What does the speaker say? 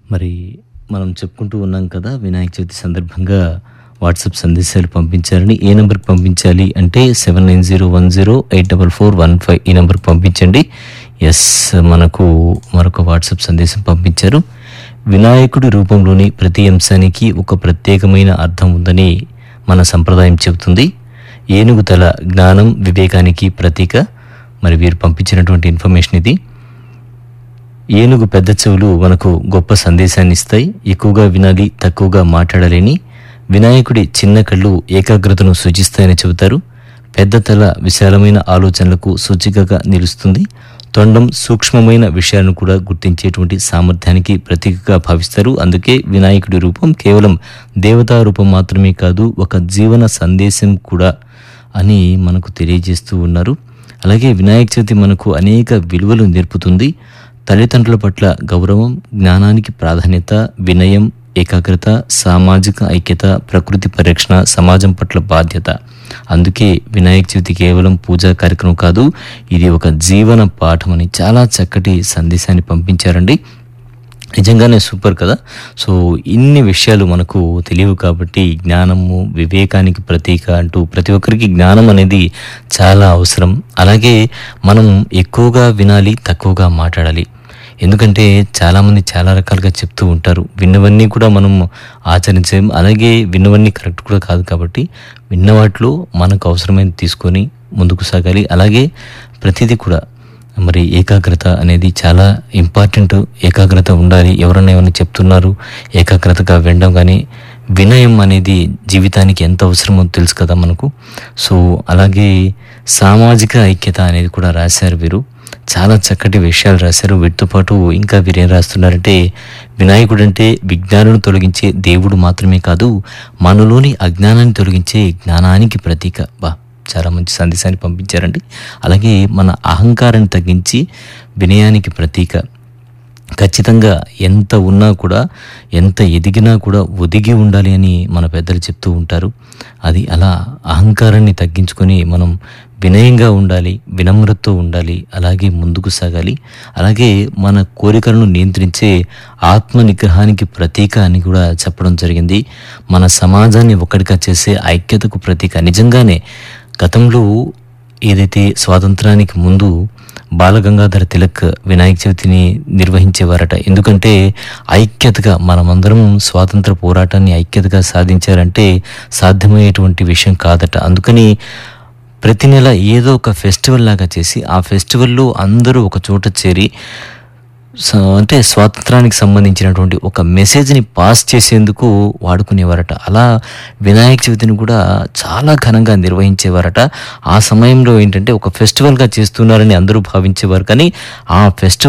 మరి మనం చెప్పుకుంటూ ఉన్నాం కదా వినాయక చవితి సందర్భంగా వాట్సాప్ సందేశాలు పంపించాలని ఏ నెంబర్కి పంపించాలి అంటే seven nine zero one zero eight double four one five ఈ నెంబర్కి పంపించండి ఎస్ మనకు మరొక వాట్సాప్ సందేశం పంపించారు వినాయకుడి రూపంలోని ప్రతి అంశానికి ఒక ప్రత్యేకమైన అర్థం ఉందని మన సంప్రదాయం చెబుతుంది ఏనుగు తల జ్ఞానం వివేకానికి ప్రతీక మరి వీరు పంపించినటువంటి ఇన్ఫర్మేషన్ ఇది ఏనుగు పెద్ద చెవులు మనకు గొప్ప సందేశాన్ని ఇస్తాయి ఎక్కువగా వినాలి తక్కువగా మాట్లాడలేని వినాయకుడి చిన్న కళ్ళు ఏకాగ్రతను సూచిస్తాయని చెబుతారు పెద్ద తల విశాలమైన ఆలోచనలకు సూచికగా నిలుస్తుంది తొండం సూక్ష్మమైన విషయాలను కూడా గుర్తించేటువంటి సామర్థ్యానికి ప్రతీకగా భావిస్తారు అందుకే వినాయకుడి రూపం కేవలం దేవతా రూపం మాత్రమే కాదు ఒక జీవన సందేశం కూడా అని మనకు తెలియజేస్తూ ఉన్నారు అలాగే వినాయక చవితి మనకు అనేక విలువలు నేర్పుతుంది తల్లిదండ్రుల పట్ల గౌరవం జ్ఞానానికి ప్రాధాన్యత వినయం ఏకాగ్రత సామాజిక ఐక్యత ప్రకృతి పరిరక్షణ సమాజం పట్ల బాధ్యత అందుకే వినాయక చవితి కేవలం పూజా కార్యక్రమం కాదు ఇది ఒక జీవన పాఠం అని చాలా చక్కటి సందేశాన్ని పంపించారండి నిజంగానే సూపర్ కదా సో ఇన్ని విషయాలు మనకు తెలియవు కాబట్టి జ్ఞానము వివేకానికి ప్రతీక అంటూ ప్రతి ఒక్కరికి జ్ఞానం అనేది చాలా అవసరం అలాగే మనం ఎక్కువగా వినాలి తక్కువగా మాట్లాడాలి ఎందుకంటే చాలామంది చాలా రకాలుగా చెప్తూ ఉంటారు విన్నవన్నీ కూడా మనం ఆచరించాం అలాగే విన్నవన్నీ కరెక్ట్ కూడా కాదు కాబట్టి విన్న వాటిలో మనకు అవసరమైనది తీసుకొని ముందుకు సాగాలి అలాగే ప్రతిదీ కూడా మరి ఏకాగ్రత అనేది చాలా ఇంపార్టెంట్ ఏకాగ్రత ఉండాలి ఎవరన్నా ఏమైనా చెప్తున్నారు ఏకాగ్రతగా వినడం కానీ వినయం అనేది జీవితానికి ఎంత అవసరమో తెలుసు కదా మనకు సో అలాగే సామాజిక ఐక్యత అనేది కూడా రాశారు వీరు చాలా చక్కటి విషయాలు రాశారు వీటితో పాటు ఇంకా వీరేం రాస్తున్నారంటే వినాయకుడు అంటే విజ్ఞానం తొలగించే దేవుడు మాత్రమే కాదు మనలోని అజ్ఞానాన్ని తొలగించే జ్ఞానానికి ప్రతీక బా చాలా మంచి సందేశాన్ని పంపించారండి అలాగే మన అహంకారాన్ని తగ్గించి వినయానికి ప్రతీక ఖచ్చితంగా ఎంత ఉన్నా కూడా ఎంత ఎదిగినా కూడా ఒదిగి ఉండాలి అని మన పెద్దలు చెప్తూ ఉంటారు అది అలా అహంకారాన్ని తగ్గించుకొని మనం వినయంగా ఉండాలి వినమ్రతతో ఉండాలి అలాగే ముందుకు సాగాలి అలాగే మన కోరికలను నియంత్రించే ఆత్మ నిగ్రహానికి ప్రతీక అని కూడా చెప్పడం జరిగింది మన సమాజాన్ని ఒక్కడిగా చేసే ఐక్యతకు ప్రతీక నిజంగానే గతంలో ఏదైతే స్వాతంత్రానికి ముందు బాలగంగాధర తిలక్ వినాయక చవితిని నిర్వహించేవారట ఎందుకంటే ఐక్యతగా మనమందరం స్వాతంత్ర పోరాటాన్ని ఐక్యతగా సాధించారంటే సాధ్యమయ్యేటువంటి విషయం కాదట అందుకని ప్రతి నెల ఏదో ఒక ఫెస్టివల్ లాగా చేసి ఆ ఫెస్టివల్లో అందరూ ఒక చోట చేరి స- అంటే స్వాతంత్రానికి సంబంధించినటువంటి ఒక మెసేజ్ని పాస్ చేసేందుకు వాడుకునేవారట అలా వినాయక చవితిని కూడా చాలా ఘనంగా నిర్వహించేవారట ఆ సమయంలో ఏంటంటే ఒక ఫెస్టివల్గా చేస్తున్నారని అందరూ భావించేవారు కానీ ఆ ఫెస్టివల్